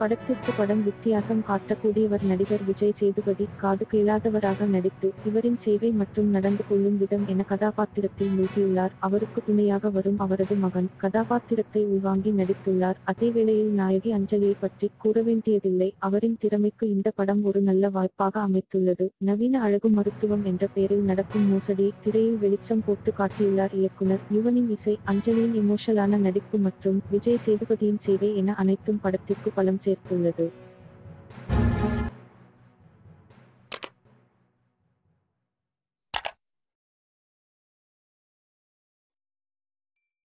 படத்திற்கு படம் வித்தியாசம் காட்டக்கூடியவர் நடிகர் விஜய் சேதுபதி காது கேளாதவராக நடித்து இவரின் செய்கை மற்றும் நடந்து கொள்ளும் விதம் என கதாபாத்திரத்தில் மூழ்கியுள்ளார் அவருக்கு துணையாக வரும் அவரது மகன் கதாபாத்திரத்தை உள்வாங்கி நடித்துள்ளார் அதேவேளையில் நாயகி அஞ்சலியை பற்றி கூற வேண்டியதில்லை அவரின் திறமைக்கு இந்த படம் ஒரு நல்ல வாய்ப்பாக அமைத்துள்ளது நவீன அழகு மருத்துவம் என்ற பெயரில் நடக்கும் மோசடியை திரையில் வெளிச்சம் போட்டு காட்டியுள்ளார் இயக்குனர் யுவனின் இசை அஞ்சலியின் எமோஷனலான நடிப்பு மற்றும் விஜய் சேதுபதியின் செய்கை என அனைத்தும் படத்திற்கு பலம் சேர்த்துள்ளது